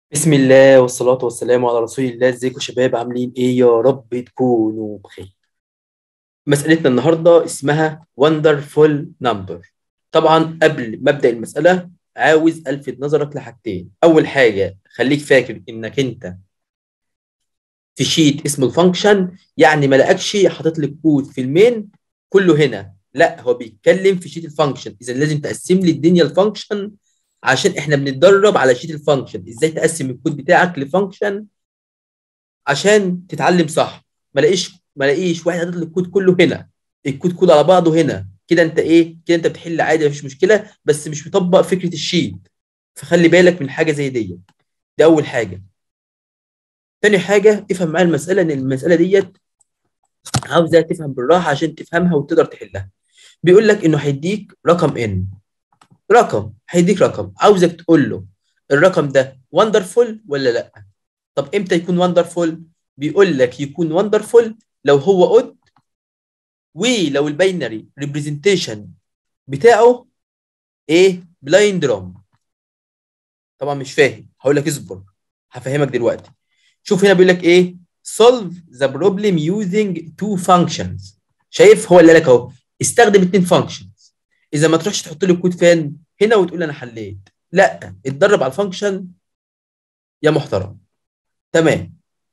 بسم الله والصلاة والسلام على رسول الله ازيكم يا شباب عاملين ايه يا رب تكونوا بخير مسألتنا النهاردة اسمها wonderful number طبعا قبل ما ابدأ المسألة عاوز الفت نظرك لحاجتين اول حاجة خليك فاكر انك انت في شيت اسمه الفانكشن يعني ما لقاكش حاطط لك كود في المين كله هنا لا هو بيتكلم في شيت الفانكشن اذا لازم تقسم لي الدنيا الفانكشن عشان احنا بنتدرب على شيت الفانكشن ازاي تقسم الكود بتاعك لفانكشن عشان تتعلم صح ما لاقيش ما لاقيش واحد حاطط الكود كله هنا الكود كله على بعضه هنا كده انت ايه كده انت بتحل عادي مفيش مشكله بس مش مطبق فكره الشيت فخلي بالك من حاجه زي دي دي اول حاجه تاني حاجه افهم معايا المساله ان المساله ديت عاوزه تفهم بالراحه عشان تفهمها وتقدر تحلها بيقول لك انه هيديك رقم ان رقم هيديك رقم عاوزك تقول له الرقم ده وندرفول ولا لا طب امتى يكون وندرفول بيقول لك يكون وندرفول لو هو اود ولو الباينري ريبريزنتيشن بتاعه ايه بلايند روم طبعا مش فاهم هقول لك اصبر هفهمك دلوقتي شوف هنا بيقول لك ايه solve the problem using two functions شايف هو اللي قال لك اهو استخدم اتنين functions اذا ما تروحش تحط لي الكود فين هنا وتقول انا حليت لا اتدرب على الفانكشن يا محترم تمام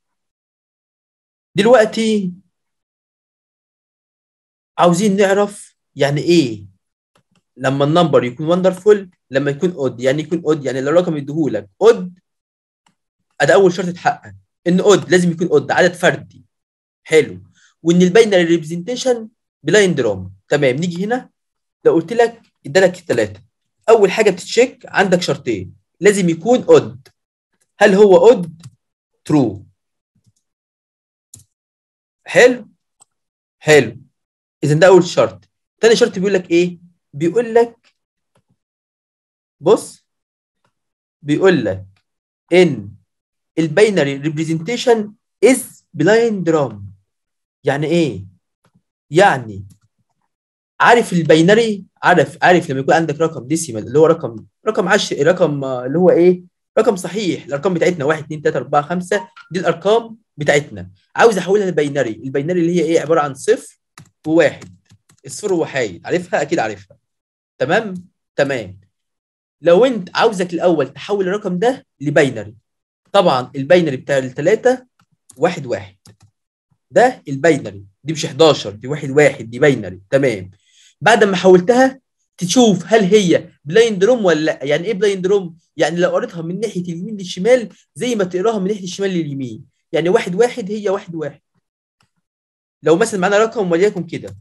دلوقتي عاوزين نعرف يعني ايه لما النمبر يكون وندرفول لما يكون اود يعني يكون اود يعني لو الرقم يديهولك اود ادي اول شرط اتحقق ان اود لازم يكون اود عدد فردي حلو وان الباينري ريبريزنتيشن بلايند روم تمام نيجي هنا لو قلت لك ادالك الثلاثه اول حاجه بتتشيك عندك شرطين لازم يكون اود هل هو اود ترو حلو حلو اذا ده اول شرط تاني شرط بيقول لك ايه بيقول لك بص بيقول لك ان الباينري ريبريزنتيشن از بلايند روم يعني ايه يعني عارف الباينري عارف عارف لما يكون عندك رقم ديسيمال اللي هو رقم رقم 10 رقم اللي هو ايه رقم صحيح الارقام بتاعتنا 1 2 3 4 5 دي الارقام بتاعتنا عاوز احولها لباينري الباينري اللي هي ايه عباره عن صفر وواحد الصفر وحايد عارفها اكيد عارفها تمام تمام لو انت عاوزك الاول تحول الرقم ده لباينري طبعا الباينري بتاع الثلاثه واحد واحد ده الباينري دي مش 11 دي واحد واحد دي باينري تمام بعد ما حولتها تشوف هل هي بلايند روم ولا لا يعني ايه بلايند روم يعني لو قريتها من ناحيه اليمين للشمال زي ما تقراها من ناحيه الشمال لليمين يعني واحد واحد هي واحد واحد لو مثلا معانا رقم وليكن كده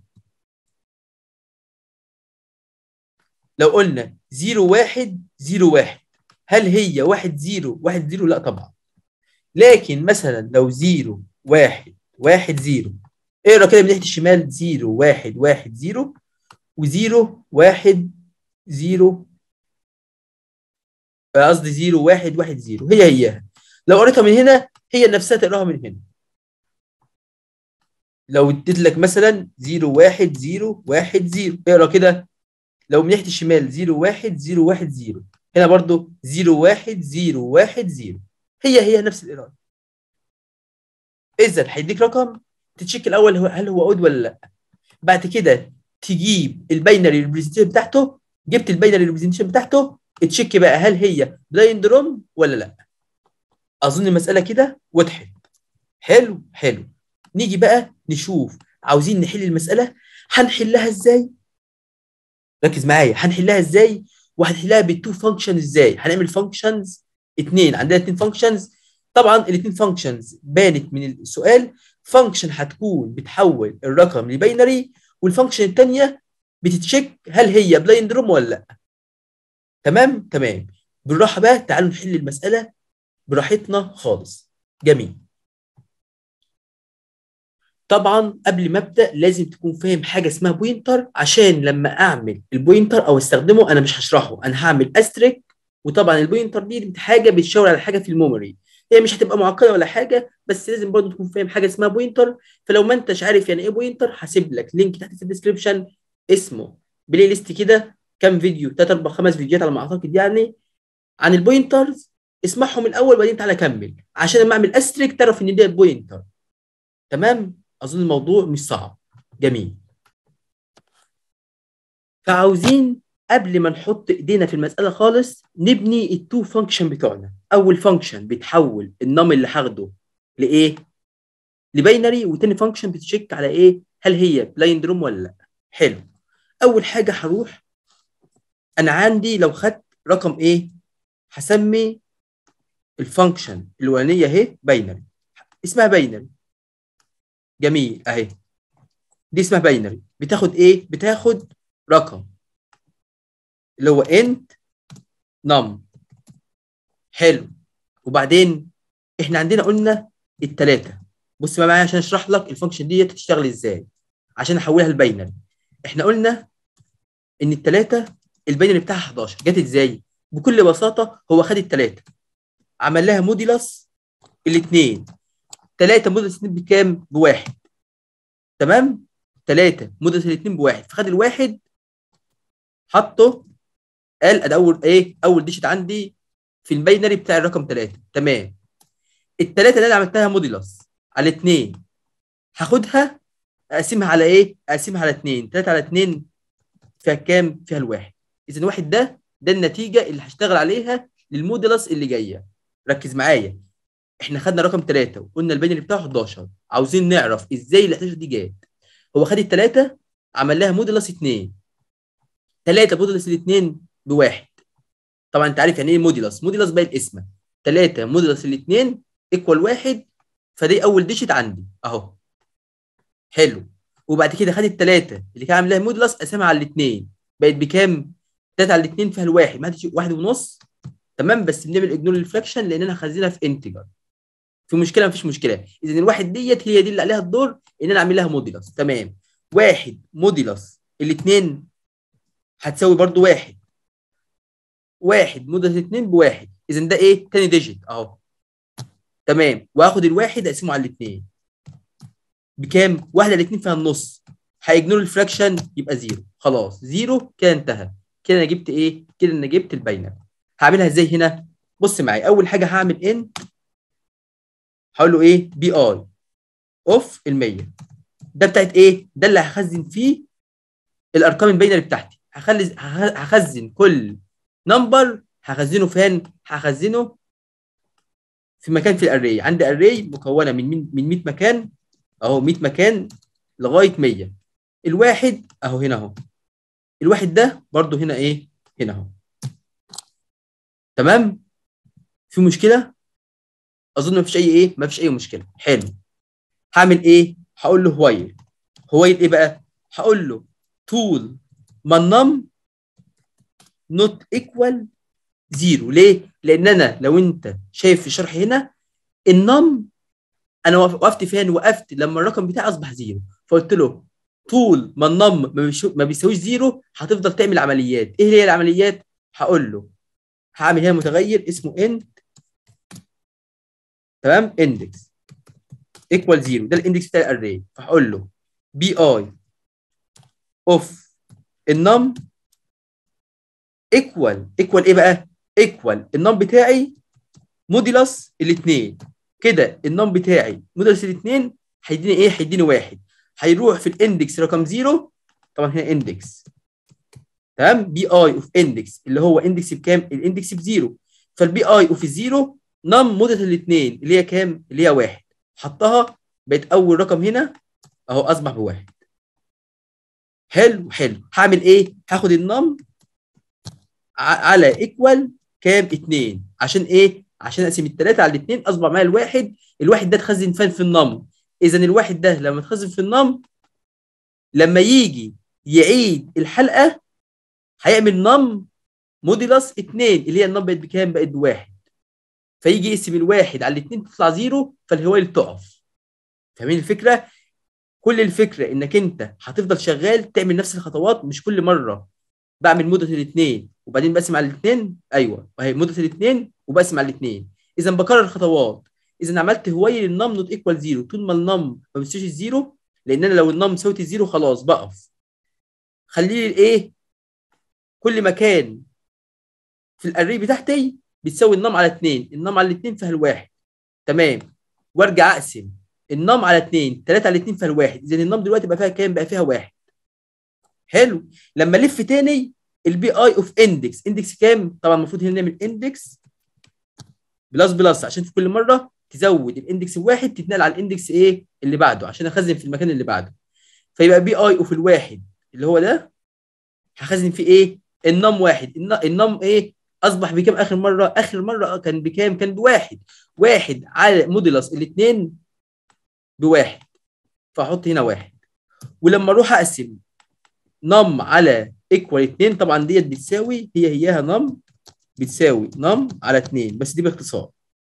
لو قلنا 0 1 0 1 هل هي 1 0 1 0 لا طبعا لكن مثلا لو 0 1 1 0 اقرا كده من ناحيه الشمال 0 1 1 0 و0 1 0 قصدي 0 1 1 0 هي هي لو قريتها من هنا هي نفسها تقراها من هنا لو اديت لك مثلا 0 1 0 1 0 اقرا كده لو من ناحيه الشمال 0 1 0 1 0 هنا برضو 0 1 0 1 0 هي هي نفس القراءه اذا هيديك رقم تتشيك الاول هو هل هو اود ولا لا بعد كده تجيب الباينري ريبريزنتيشن بتاعته جبت الباينري ريبريزنتيشن بتاعته تشيك بقى هل هي بلايند روم ولا لا اظن المساله كده وضحت حلو حلو نيجي بقى نشوف عاوزين نحل المساله هنحلها ازاي ركز معايا هنحلها ازاي وهنحلها بالتو فانكشن ازاي هنعمل فانكشنز اثنين عندنا اثنين فانكشنز طبعا الاثنين فانكشنز بانت من السؤال فانكشن هتكون بتحول الرقم لباينري والفانكشن الثانيه بتتشيك هل هي بلايند روم ولا لا تمام تمام بالراحه بقى تعالوا نحل المساله براحتنا خالص جميل طبعا قبل ما ابدا لازم تكون فاهم حاجه اسمها بوينتر عشان لما اعمل البوينتر او استخدمه انا مش هشرحه انا هعمل استريك وطبعا البوينتر دي حاجه بتشاور على حاجه في الميموري هي مش هتبقى معقده ولا حاجه بس لازم برضه تكون فاهم حاجه اسمها بوينتر فلو ما انتش عارف يعني ايه بوينتر هسيب لك لينك تحت في الديسكربشن اسمه بلاي ليست كده كام فيديو ثلاث اربع خمس فيديوهات على ما اعتقد يعني عن البوينترز اسمعهم الاول وبعدين تعالى كمل عشان لما اعمل استريك تعرف ان ده بوينتر تمام اظن الموضوع مش صعب جميل فعاوزين قبل ما نحط ايدينا في المساله خالص نبني التو فانكشن بتوعنا اول فانكشن بتحول النم اللي هاخده لايه لباينري وتاني فانكشن بتشيك على ايه هل هي بلايند روم ولا لا حلو اول حاجه هروح انا عندي لو خدت رقم ايه هسمي الفانكشن الاولانيه اهي باينري اسمها باينري جميل اهي دي اسمها باينري بتاخد ايه بتاخد رقم اللي هو انت نم حلو وبعدين احنا عندنا قلنا الثلاثه بص بقى معايا عشان اشرح لك الفانكشن دي تشتغل ازاي عشان احولها لباينري احنا قلنا ان الثلاثه الباينري بتاعها 11 جت ازاي بكل بساطه هو خد الثلاثه عمل لها موديلس الاثنين 3 موديلس 2 بكام بواحد تمام 3 موديلس الاثنين بواحد فخد الواحد حطه قال ادي اول ايه اول ديشت عندي في الباينري بتاع الرقم 3 تمام الثلاثه اللي انا عملتها موديلس على 2 هاخدها اقسمها على ايه اقسمها على 2 3 على 2 فيها كام فيها الواحد اذا الواحد ده ده النتيجه اللي هشتغل عليها للموديلس اللي جايه ركز معايا احنا خدنا رقم 3 وقلنا الباينري بتاعه 11 عاوزين نعرف ازاي ال 11 دي جت هو خد الثلاثه عمل لها موديلس 2 3 موديلس الاثنين بواحد طبعا انت عارف يعني ايه موديلس موديلس بقت اسمها 3 موديلس الاثنين ايكوال واحد فدي اول ديشت عندي اهو حلو وبعد كده خد الثلاثه اللي كان عامل لها موديلس قسمها على الاثنين بقت بكام 3 على الاثنين فيها الواحد ما عادش واحد ونص تمام بس بنعمل اجنور للفراكشن لاننا خزينها في انتجر في مشكله مفيش مشكله اذا الواحد ديت هي دي اللي عليها الدور ان انا اعمل لها موديلس تمام واحد موديلس الاثنين هتساوي برضو واحد واحد موديلس الاثنين بواحد اذا ده ايه تاني ديجيت اهو تمام واخد الواحد اقسمه على الاثنين بكام واحد على الاثنين فيها النص هيجنور الفراكشن يبقى زيرو خلاص زيرو كده انتهى كده انا جبت ايه كده انا جبت الباينري هعملها ازاي هنا بص معايا اول حاجه هعمل ان هقول له ايه بي اي اوف ال 100 ده بتاعت ايه ده اللي هخزن فيه الارقام الباينري بتاعتي هخلي هخزن كل نمبر هخزنه فين هخزنه في مكان في الاري عندي اري مكونه من من 100 مكان اهو 100 مكان لغايه 100 الواحد اهو هنا اهو الواحد ده برضو هنا ايه هنا اهو تمام في مشكله اظن مفيش اي ايه مفيش اي مشكله حلو هعمل ايه هقول له هوايل هوايل ايه بقى هقول له طول ما النم نوت ايكوال زيرو ليه لان انا لو انت شايف في الشرح هنا النم انا وقفت فين وقفت لما الرقم بتاعي اصبح زيرو فقلت له طول ما النم ما بيساويش زيرو هتفضل تعمل عمليات ايه هي العمليات هقول له هعمل هنا متغير اسمه انت تمام اندكس ايكوال زيرو ده الاندكس بتاع الاري فهقول له بي اي اوف النم ايكوال ايكوال ايه بقى ايكوال النم بتاعي موديلس الاثنين كده النم بتاعي موديلس الاثنين هيديني ايه هيديني واحد هيروح في الاندكس رقم زيرو طبعا هنا اندكس تمام بي اي اوف اندكس اللي هو اندكس بكام الاندكس بزيرو فالبي اي اوف الزيرو نم موديلس الاثنين اللي هي كام اللي هي واحد حطها بقت اول رقم هنا اهو اصبح بواحد حلو حلو هعمل ايه هاخد النم على ايكوال كام 2 عشان ايه عشان اقسم الثلاثه على الاثنين اصبح معايا الواحد الواحد ده اتخزن فين في النم اذا الواحد ده لما اتخزن في النم لما يجي يعيد الحلقه هيعمل نم موديلس 2 اللي هي النم بقت بكام بقت بواحد فيجي يقسم الواحد على الاثنين تطلع زيرو فالهوايه تقف فاهمين الفكره كل الفكره انك انت هتفضل شغال تعمل نفس الخطوات مش كل مره بعمل مده الاثنين وبعدين بقسم على الاثنين ايوه وهي مده الاثنين وبقسم على الاثنين اذا بكرر الخطوات اذا عملت هوايه للنم نوت ايكوال زيرو طول ما النم ما بيساويش الزيرو لان انا لو النم ساوت الزيرو خلاص بقف خليه الايه كل مكان في الاري بتاعتي بتساوي النم على 2 النم على 2 فيها الواحد تمام وارجع اقسم النم على 2 3 على 2 فيها الواحد اذا النم دلوقتي بقى فيها كام بقى فيها واحد حلو لما الف تاني البي اي اوف اندكس اندكس كام طبعا المفروض هنا نعمل اندكس بلس بلس عشان في كل مره تزود الاندكس الواحد تتنقل على الاندكس ايه اللي بعده عشان اخزن في المكان اللي بعده فيبقى بي اي اوف الواحد اللي هو ده هخزن فيه ايه النم واحد النم ايه اصبح بكام اخر مره اخر مره كان بكام كان بواحد واحد على موديلس الاثنين بواحد فاحط هنا واحد ولما اروح اقسم نم على ايكوال 2 طبعا ديت بتساوي هي هياها نم بتساوي نم على 2 بس دي باختصار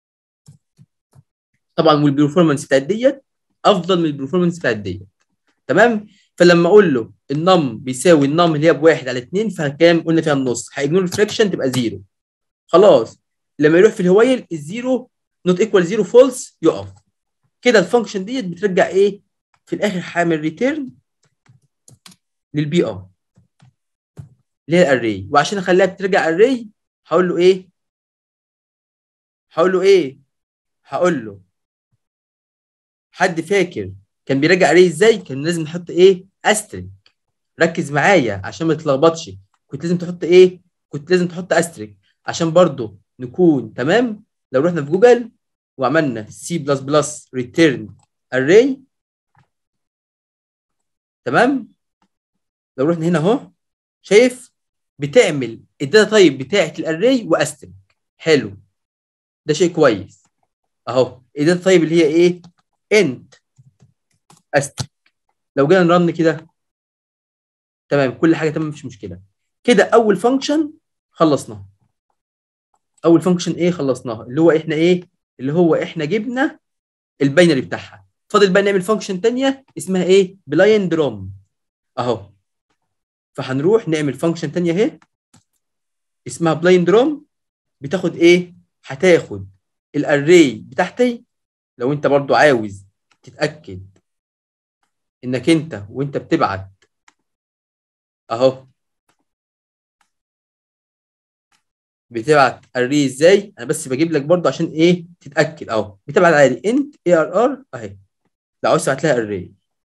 طبعا والبرفورمانس بتاعت ديت افضل من البرفورمانس بتاعت ديت تمام فلما اقول له النم بيساوي النم اللي هي بواحد على 2 فكام قلنا فيها النص هيجنور الفريكشن تبقى زيرو خلاص لما يروح في الهوايل الزيرو نوت ايكوال زيرو فولس يقف كده الفانكشن ديت بترجع ايه في الاخر هعمل ريتيرن للبي ار اللي هي الاري وعشان اخليها بترجع اري هقول له ايه هقول له ايه هقول له حد فاكر كان بيراجع اري ازاي كان لازم نحط ايه استريك ركز معايا عشان ما تتلخبطش كنت لازم تحط ايه كنت لازم تحط استريك عشان برضو نكون تمام لو رحنا في جوجل وعملنا سي بلس بلس ريتيرن اري تمام لو رحنا هنا اهو شايف بتعمل الداتا تايب بتاعت الاري واستريك حلو ده شيء كويس اهو الداتا تايب اللي هي ايه انت استريك لو جينا نرن كده تمام كل حاجه تمام مفيش مشكله كده اول فانكشن خلصناها اول فانكشن ايه خلصناها اللي هو احنا ايه اللي هو احنا جبنا الباينري بتاعها فاضل بقى نعمل فانكشن ثانيه اسمها ايه بلايند روم اهو فهنروح نعمل فانكشن ثانيه اهي اسمها بلايند روم بتاخد ايه هتاخد الاري بتاعتي لو انت برضو عاوز تتاكد انك انت وانت بتبعت اهو بتبعت اري ازاي انا بس بجيب لك برضو عشان ايه تتاكد اهو بتبعت عادي انت اي ار ار اهي لو عاوز تبعت لها اري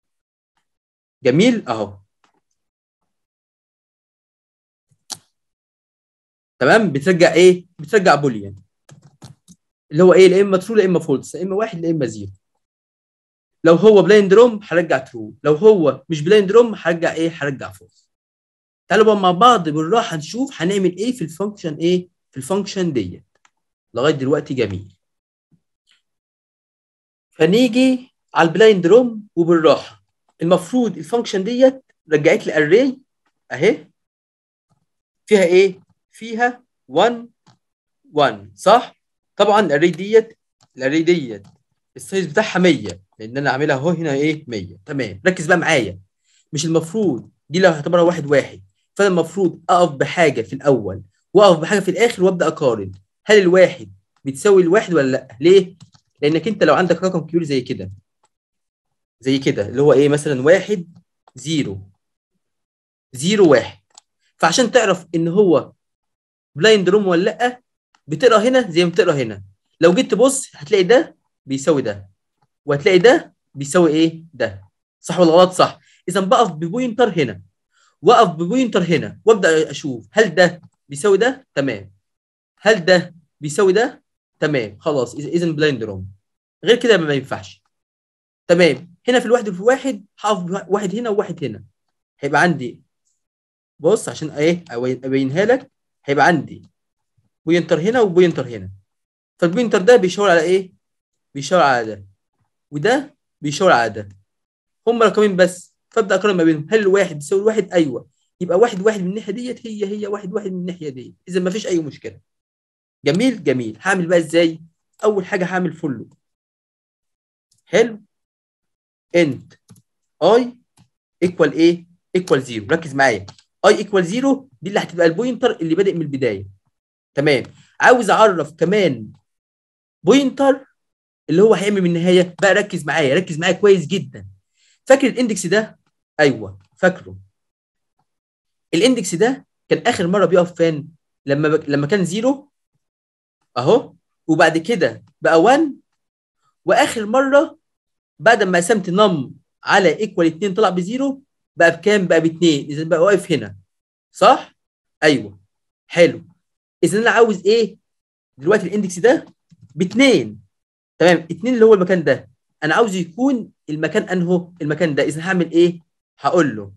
جميل اهو تمام بترجع ايه بترجع بوليان اللي هو ايه لا اما ترو لا اما فولس لا اما واحد لا اما زيرو لو هو بلايند روم هرجع ترو لو هو مش بلايند روم هرجع ايه هرجع فولس تعالوا بقى مع بعض بالراحه نشوف هنعمل ايه في الفانكشن ايه في الفانكشن ديت لغايه دلوقتي جميل فنيجي على البلايند روم وبالراحه المفروض الفانكشن ديت رجعت لي اري اهي فيها ايه فيها 1 1 صح طبعا الاري ديت الاري ديت السايز بتاعها 100 لان انا عاملها اهو هنا ايه 100 تمام ركز بقى معايا مش المفروض دي لو هعتبرها واحد واحد فانا المفروض اقف بحاجه في الاول واقف بحاجه في الاخر وابدا اقارن هل الواحد بتساوي الواحد ولا لا ليه لانك انت لو عندك رقم كبير زي كده زي كده اللي هو ايه مثلا واحد زيرو زيرو واحد فعشان تعرف ان هو بلايند روم ولا لا بتقرا هنا زي ما بتقرا هنا لو جيت تبص هتلاقي ده بيساوي ده وهتلاقي ده بيساوي ايه ده صح ولا غلط صح اذا بقف ببوينتر هنا واقف ببوينتر هنا وابدا اشوف هل ده بيساوي ده تمام هل ده بيساوي ده تمام خلاص اذا بلايند روم غير كده ما ينفعش تمام هنا في الواحد وفي واحد هقف واحد هنا وواحد هنا هيبقى عندي بص عشان ايه ابينها لك هيبقى عندي بوينتر هنا وبوينتر هنا فالبوينتر ده بيشاور على ايه بيشاور على ده وده بيشاور على ده هم رقمين بس فابدا اقارن ما بينهم هل الواحد بيساوي الواحد ايوه يبقى واحد واحد من الناحيه ديت هي هي واحد واحد من الناحيه ديت اذا ما فيش اي مشكله جميل جميل هعمل بقى ازاي اول حاجه هعمل فولو حلو انت اي ايكوال ايه ايكوال زيرو ركز معايا اي ايكوال زيرو دي اللي هتبقى البوينتر اللي بادئ من البدايه تمام عاوز اعرف كمان بوينتر اللي هو هيعمل من النهايه بقى ركز معايا ركز معايا كويس جدا فاكر الاندكس ده ايوه فاكره الاندكس ده كان اخر مره بيقف فين لما ب... لما كان زيرو اهو وبعد كده بقى 1 واخر مره بعد ما قسمت نم على ايكوال 2 طلع بزيرو بقى بكام؟ بقى ب 2 اذا بقى واقف هنا صح؟ ايوه حلو اذا انا عاوز ايه؟ دلوقتي الاندكس ده ب 2 تمام 2 اللي هو المكان ده انا عاوز يكون المكان انهو المكان ده اذا هعمل ايه؟ هقول له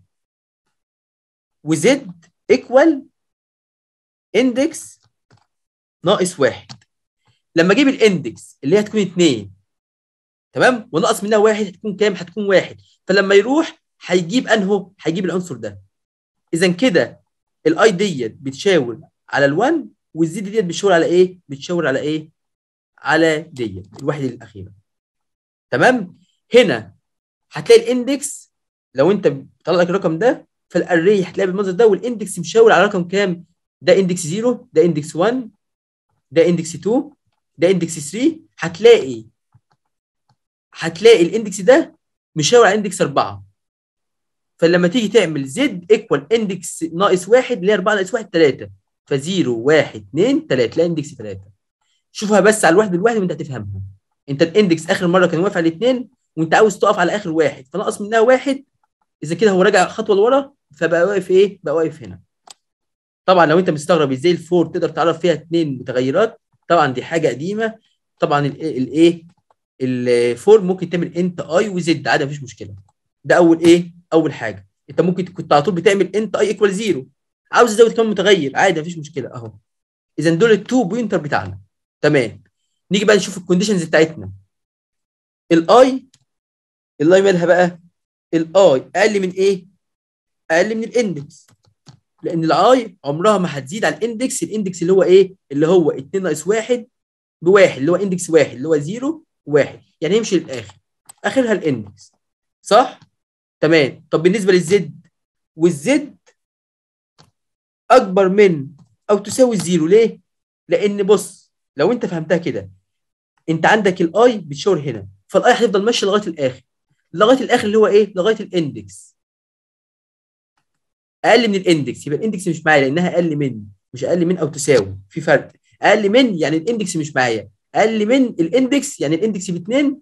وزد ايكوال اندكس ناقص واحد لما اجيب الاندكس اللي هي هتكون 2 تمام ونقص منها واحد هتكون كام؟ هتكون واحد فلما يروح هيجيب انهو؟ هيجيب العنصر ده اذا كده الاي ديت بتشاور على ال1 والزد ديت بتشاور على ايه؟ بتشاور على ايه؟ على ديت الوحده الاخيره تمام؟ هنا هتلاقي الاندكس لو انت بتطلع لك الرقم ده فالاري هتلاقي بالمنظر ده والاندكس مشاور على رقم كام؟ ده اندكس 0 ده اندكس 1 ده اندكس 2 ده اندكس 3 هتلاقي هتلاقي الاندكس ده مشاور على اندكس 4 فلما تيجي تعمل زد ايكوال اندكس ناقص 1 اللي هي 4 ناقص 1 3 ف0 1 2 3 تلاقي اندكس 3 شوفها بس على الواحد بالواحد وانت هتفهمها انت الاندكس اخر مره كان واقف على الاثنين وانت عاوز تقف على اخر واحد فنقص منها واحد اذا كده هو راجع خطوه لورا فبقى واقف ايه؟ بقى واقف هنا طبعا لو انت مستغرب ازاي الفور تقدر تعرف فيها اثنين متغيرات طبعا دي حاجه قديمه طبعا الايه الفور ممكن تعمل انت اي وزد عادي مفيش مشكله ده اول ايه اول حاجه انت ممكن كنت على طول بتعمل انت اي ايكوال زيرو عاوز تزود كمان متغير عادي مفيش مشكله اهو اذا دول التو بوينتر بتاعنا تمام نيجي بقى نشوف الكونديشنز بتاعتنا الاي الاي مالها بقى الاي اقل من ايه اقل من الاندكس لان الاي عمرها ما هتزيد على الاندكس الاندكس اللي هو ايه اللي هو 2 ناقص 1 بواحد اللي هو اندكس واحد اللي هو 0 1 يعني يمشي للاخر اخرها الاندكس صح تمام طب بالنسبه للزد والزد اكبر من او تساوي الزيرو ليه لان بص لو انت فهمتها كده انت عندك الاي بتشاور هنا فالاي هتفضل ماشيه لغايه الاخر لغايه الاخر اللي هو ايه لغايه الاندكس اقل من الاندكس يبقى الاندكس مش معايا لانها اقل من مش اقل من او تساوي في فرق اقل من يعني الاندكس مش معايا اقل من الاندكس يعني الاندكس باثنين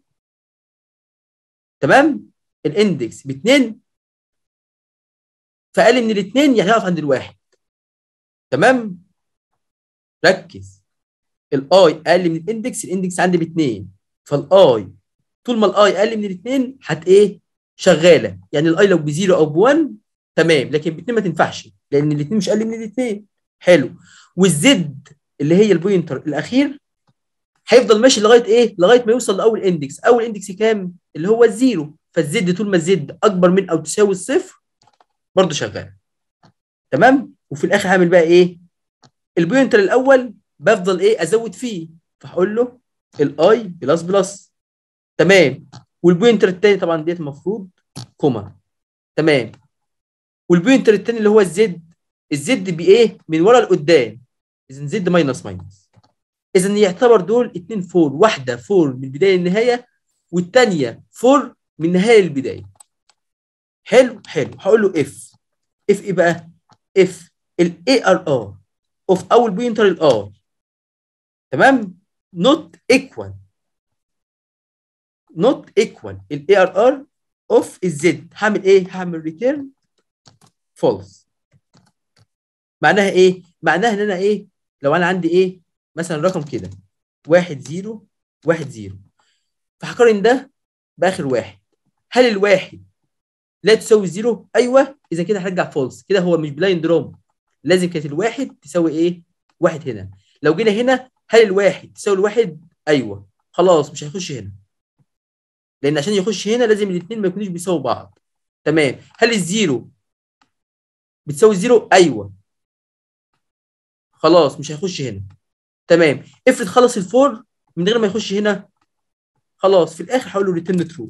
تمام الاندكس باثنين فاقل من الاثنين يعني هقف عند الواحد تمام ركز الاي اقل من الاندكس الاندكس عندي باثنين فالاي طول ما الاي اقل من الاثنين هت ايه شغاله يعني الاي لو بزيرو او ب1 تمام لكن باثنين ما تنفعش لان الاثنين مش اقل من الاثنين حلو والزد اللي هي البوينتر الاخير هيفضل ماشي لغايه ايه لغايه ما يوصل لاول اندكس اول اندكس كام اللي هو الزيرو فالزد طول ما الزد اكبر من او تساوي الصفر برضه شغال تمام وفي الاخر هعمل بقى ايه البوينتر الاول بفضل ايه ازود فيه فهقول له الاي بلس بلس تمام والبوينتر الثاني طبعا ديت المفروض كوما تمام والبوينتر الثاني اللي هو الزد الزد بايه من ورا لقدام اذا زد ماينس ماينس اذا يعتبر دول اتنين فور واحده فور من البدايه للنهايه والثانيه فور من النهايه للبدايه حلو حلو هقول له اف اف ايه بقى اف الاي ار ار اوف اول بوينتر الاي تمام نوت ايكوال نوت ايكوال الاي ار ار اوف الزد هعمل ايه هعمل ريتيرن فولس معناها ايه معناها ان انا ايه لو انا عندي ايه مثلا رقم كده واحد زيرو واحد زيرو فهقارن ده باخر واحد هل الواحد لا تساوي زيرو ايوه اذا كده هرجع فولس كده هو مش بلايند روم لازم كانت الواحد تساوي ايه واحد هنا لو جينا هنا هل الواحد تساوي الواحد ايوه خلاص مش هيخش هنا لان عشان يخش هنا لازم الاثنين ما يكونوش بيساووا بعض تمام هل الزيرو بتساوي الزيرو ايوه خلاص مش هيخش هنا تمام افرض خلص الفور من غير ما يخش هنا خلاص في الاخر هقول له ريتيرن ترو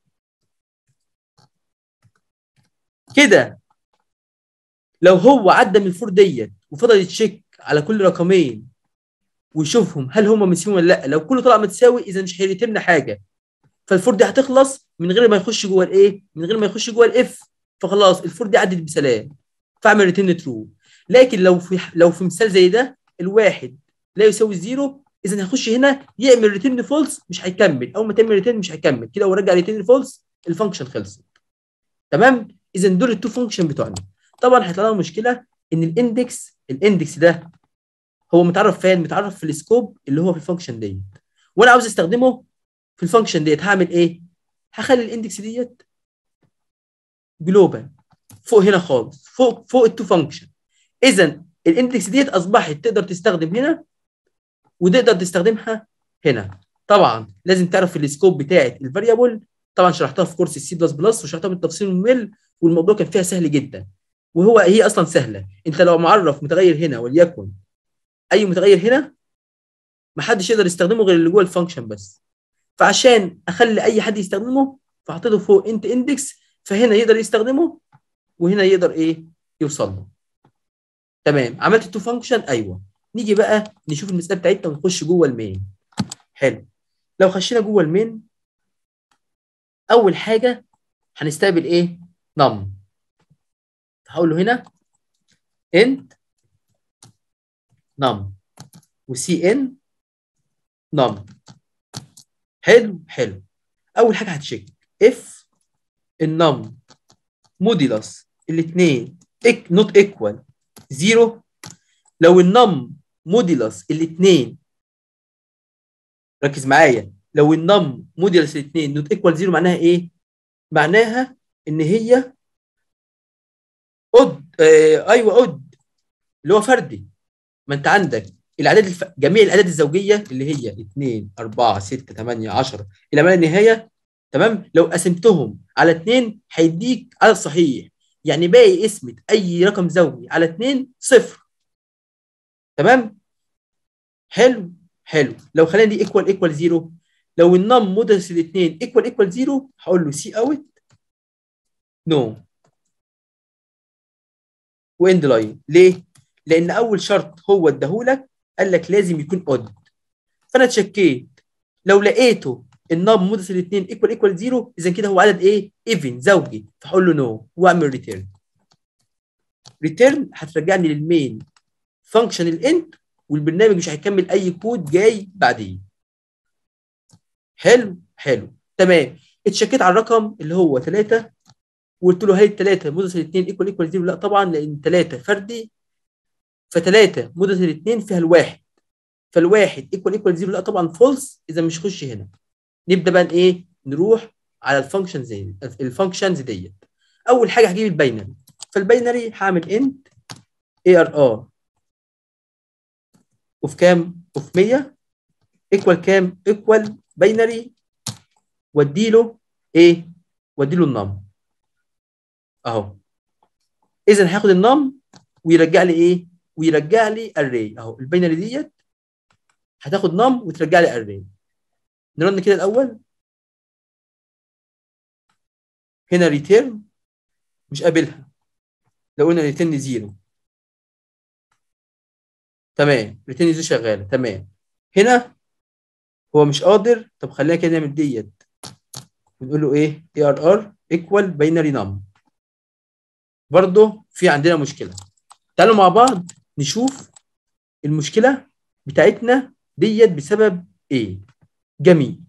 كده لو هو عدى من الفور ديت وفضل يتشيك على كل رقمين ويشوفهم هل هم متساويين ولا لا لو كله طلع متساوي اذا مش هيريترن حاجه فالفور دي هتخلص من غير ما يخش جوه الايه من غير ما يخش جوه الاف فخلاص الفور دي عدت بسلام فاعمل ريتيرن ترو لكن لو في لو في مثال زي ده الواحد لا يساوي الزيرو اذا هيخش هنا يعمل ريتيرن فولس مش هيكمل اول ما تعمل ريتيرن مش هيكمل كده هو رجع ريتيرن فولس الفانكشن خلصت تمام اذا دول التو فانكشن بتوعنا طبعا هيطلع لنا مشكله ان الاندكس الاندكس ده هو متعرف فين متعرف في السكوب اللي هو في الفانكشن ديت وانا عاوز استخدمه في الفانكشن ديت هعمل ايه هخلي الاندكس ديت جلوبال فوق هنا خالص فوق فوق التو فانكشن اذا الاندكس ديت اصبحت تقدر تستخدم هنا وتقدر تستخدمها هنا طبعا لازم تعرف السكوب بتاعه الفاريبل طبعا شرحتها في كورس السي بلس بلس وشرحتها بالتفصيل الممل والموضوع كان فيها سهل جدا وهو هي اصلا سهله انت لو معرف متغير هنا وليكن اي متغير هنا محدش يقدر يستخدمه غير اللي جوه الفانكشن بس فعشان اخلي اي حد يستخدمه فحطيته فوق انت اندكس فهنا يقدر يستخدمه وهنا يقدر ايه يوصل له تمام عملت التو فانكشن ايوه نيجي بقى نشوف المساله بتاعتنا ونخش جوه المين حلو لو خشينا جوه المين اول حاجه هنستقبل ايه نم هقول له هنا انت نم وسي ان نم حلو حلو اول حاجه هتشيك اف النم موديلس الاثنين نوت ايكوال زيرو لو النم موديلس الاثنين ركز معايا لو النم موديلس الاثنين نوت ايكوال زيرو معناها ايه؟ معناها ان هي اود آه ايوه اود اللي هو فردي ما انت عندك الاعداد الف... جميع الاعداد الزوجيه اللي هي 2 4 6 8 10 الى ما لا نهايه تمام لو قسمتهم على 2 هيديك عدد صحيح يعني باقي اسمة اي رقم زوجي على 2 صفر تمام حلو حلو لو خلينا دي ايكوال ايكوال زيرو لو النم مودلس الاثنين ايكوال ايكوال زيرو هقول له سي اوت نو واند لاين ليه؟ لان اول شرط هو اداهولك قال لك لازم يكون اود فانا اتشكيت لو لقيته النم مودلس الاثنين ايكوال ايكوال زيرو اذا كده هو عدد ايه؟ ايفن زوجي فهقول له نو واعمل ريتيرن ريتيرن هترجعني للمين فانكشن الانت والبرنامج مش هيكمل اي كود جاي بعديه حلو حلو تمام اتشكيت على الرقم اللي هو 3 وقلت له هل الثلاثه مودلس الاثنين ايكوال ايكوال زيرو لا طبعا لان 3 فردي ف3 مودلس الاثنين فيها الواحد فالواحد ايكوال ايكوال زيرو لا طبعا فولس اذا مش خش هنا نبدا بقى ايه نروح على الفانكشن زي الفانكشنز ديت اول حاجه هجيب الباينري فالباينري هعمل انت اي ار ار اوف كام اوف 100 ايكوال كام ايكوال باينري واديله ايه واديله النم اهو اذا هاخد النم ويرجع لي ايه ويرجع لي اري اهو الباينري ديت هتاخد نم وترجع لي اري نرن كده الاول هنا ريتيرن مش قابلها لو قلنا ريتيرن زيرو تمام ريتيرن زيرو شغاله تمام هنا هو مش قادر طب خلينا كده نعمل ديت ونقول له ايه اي ار ار ايكوال باينري نم برضه في عندنا مشكله تعالوا مع بعض نشوف المشكله بتاعتنا ديت بسبب ايه جميل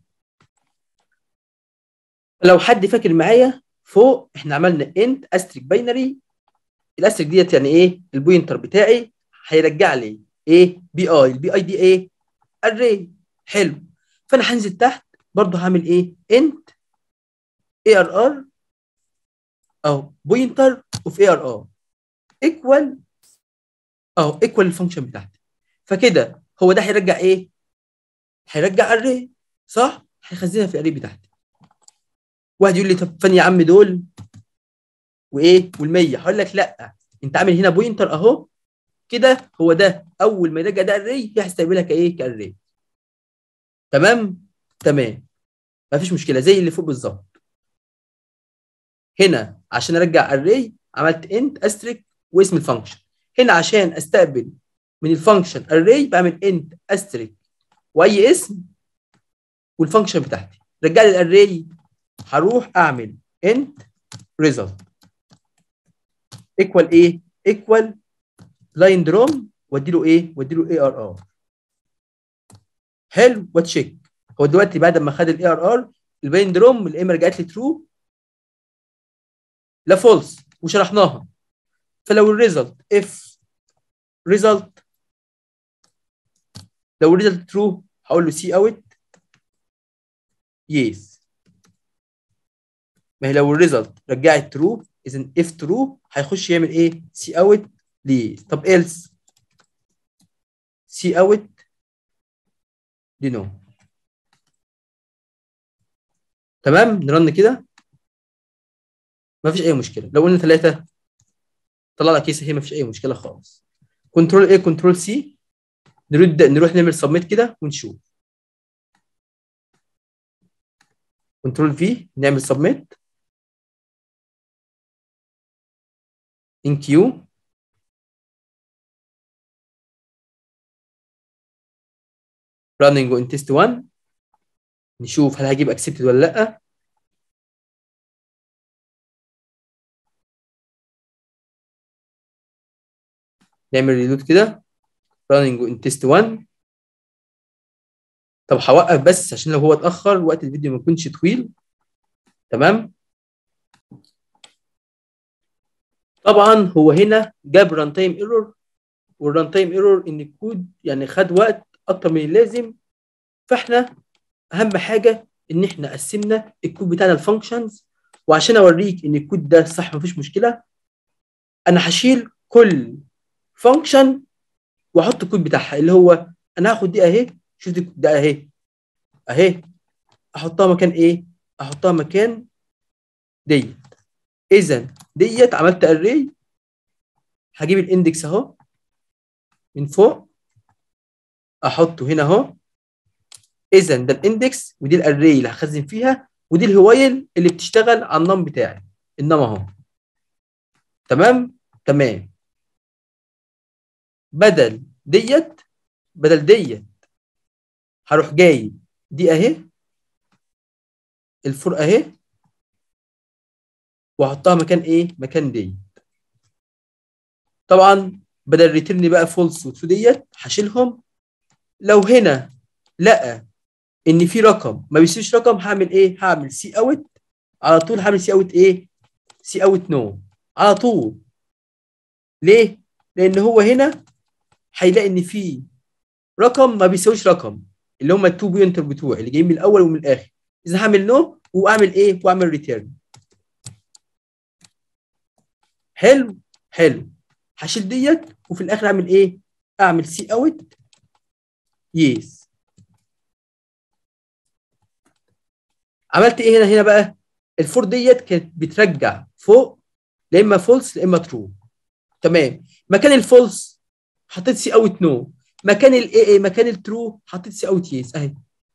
لو حد فاكر معايا فوق احنا عملنا انت استريك باينري الاستريك ديت يعني ايه البوينتر بتاعي هيرجع لي ايه بي اي البي اي دي ايه اري حلو فانا هنزل تحت برضه هعمل ايه انت اي ار ار او بوينتر اوف اي ار ار ايكوال اهو ايكوال الفانكشن بتاعتي فكده هو ده هيرجع ايه هيرجع اري صح هيخزنها في الاري بتاعتي واحد يقول لي طب فين يا عم دول وايه وال100 هقول لك لا انت عامل هنا بوينتر اهو كده هو ده اول ما يرجع ده اري هي هستقبلها كايه كاري تمام تمام مفيش مشكله زي اللي فوق بالظبط هنا عشان ارجع اري عملت انت استريك واسم الفانكشن هنا عشان استقبل من الفانكشن اري بعمل انت استريك واي اسم والفانكشن بتاعتي رجع لي الاري هروح اعمل انت ريزلت ايكوال ايه ايكوال لاين دروم وادي له ايه وادي له اي ار ار حلو وتشيك هو دلوقتي بعد ما خد الاي ار ار الباين دروم الايمه رجعت لي ترو لا فولس وشرحناها فلو الريزلت اف ريزلت لو الريزلت ترو هقول له سي اوت يس ما هي لو الريزلت رجعت ترو اذا اف ترو هيخش يعمل ايه سي اوت ليه طب ايلس سي اوت دي نو تمام نرن كده مفيش اي مشكله لو قلنا ثلاثه طلع لك كيس هي مفيش اي مشكله خالص كنترول ايه كنترول سي نرد نروح نعمل سبميت كده ونشوف كنترول في نعمل سبميت ان كيو running on test 1 نشوف هل هجيب accepted ولا لا نعمل ريلود كده running on test 1 طب هوقف بس عشان لو هو اتاخر وقت الفيديو ما يكونش طويل تمام طبعا هو هنا جاب ران تايم ايرور والران تايم ايرور ان الكود يعني خد وقت اكتر من اللازم فاحنا اهم حاجه ان احنا قسمنا الكود بتاعنا الفانكشنز وعشان اوريك ان الكود ده صح مفيش مشكله انا هشيل كل فانكشن واحط الكود بتاعها اللي هو انا هاخد دي اهي شوف دي ده اهي اهي احطها مكان ايه احطها مكان ديت اذا ديت عملت اري هجيب الاندكس اهو من فوق احطه هنا اهو اذا ده الاندكس ودي الاري اللي هخزن فيها ودي الهوايل اللي بتشتغل على النم بتاعي النم اهو تمام تمام بدل ديت بدل ديت هروح جاي دي اهي الفور اهي واحطها مكان ايه مكان دي طبعا بدل ريتيرن بقى فولس وترو ديت هشيلهم لو هنا لقى ان في رقم ما بيسيبش رقم هعمل ايه هعمل سي اوت على طول هعمل سي اوت ايه سي اوت نو على طول ليه لان هو هنا هيلاقي ان في رقم ما بيساويش رقم اللي هم التو بوينتر بتوعي اللي جايين من الاول ومن الاخر اذا هعمل نو واعمل ايه واعمل ريتيرن حلو حلو هشيل ديت وفي الاخر اعمل ايه اعمل سي اوت يس عملت ايه هنا هنا بقى الفور ديت كانت بترجع فوق لا اما فولس لا اما ترو تمام مكان الفولس حطيت سي اوت نو مكان الاي مكان الترو حطيت سي اوت يس اهي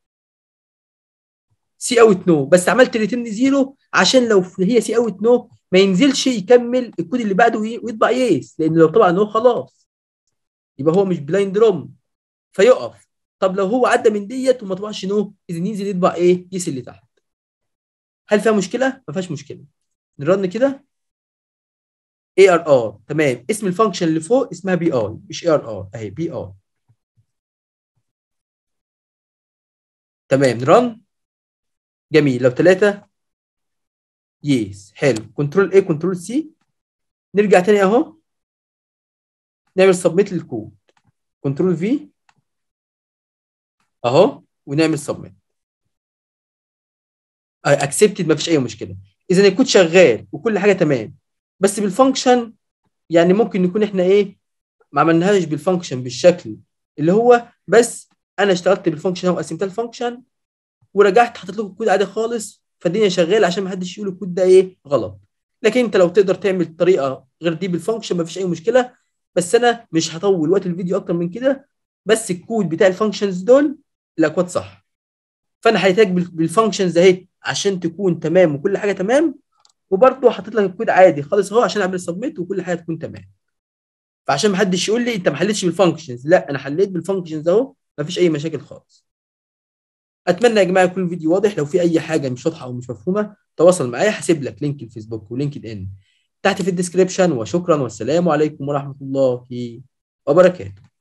سي اوت نو بس عملت ريتيرن زيرو عشان لو هي سي اوت نو ما ينزلش يكمل الكود اللي بعده ويطبع يس لان لو طبع نو خلاص يبقى هو مش بلايند روم فيقف طب لو هو عدى من ديت وما طبعش نو اذا ينزل يطبع ايه يس اللي تحت هل فيها مشكله ما فيهاش مشكله نرن كده اي ار ار تمام اسم الفانكشن اللي فوق اسمها بي اي مش اي ار ار اهي بي اي تمام رن جميل لو ثلاثة يس حلو كنترول ايه كنترول سي نرجع تاني اهو نعمل سبميت للكود كنترول في اهو ونعمل سبميت اكسبتد مفيش اي مشكله اذا الكود شغال وكل حاجه تمام بس بالفانكشن يعني ممكن نكون احنا ايه ما عملناهاش بالفانكشن بالشكل اللي هو بس انا اشتغلت بالفانكشن وقسمتها الفانكشن ورجعت حطيت لكم الكود عادي خالص فالدنيا شغاله عشان ما حدش يقول الكود ده ايه غلط لكن انت لو تقدر تعمل طريقه غير دي بالفانكشن مفيش اي مشكله بس انا مش هطول وقت الفيديو اكتر من كده بس الكود بتاع الفانكشنز دول الاكواد صح فانا هحتاج بالفانكشنز اهي عشان تكون تمام وكل حاجه تمام وبرضه حطيت لك الكود عادي خالص اهو عشان اعمل سبميت وكل حاجه تكون تمام فعشان ما حدش يقول لي انت ما حلتش بالفانكشنز لا انا حليت بالفانكشنز اهو مفيش اي مشاكل خالص اتمنى يا جماعه يكون الفيديو واضح لو في اي حاجه مش واضحه او مش مفهومه تواصل معايا هسيب لك لينك الفيسبوك ولينكد ان تحت في الديسكربشن وشكرا والسلام عليكم ورحمه الله وبركاته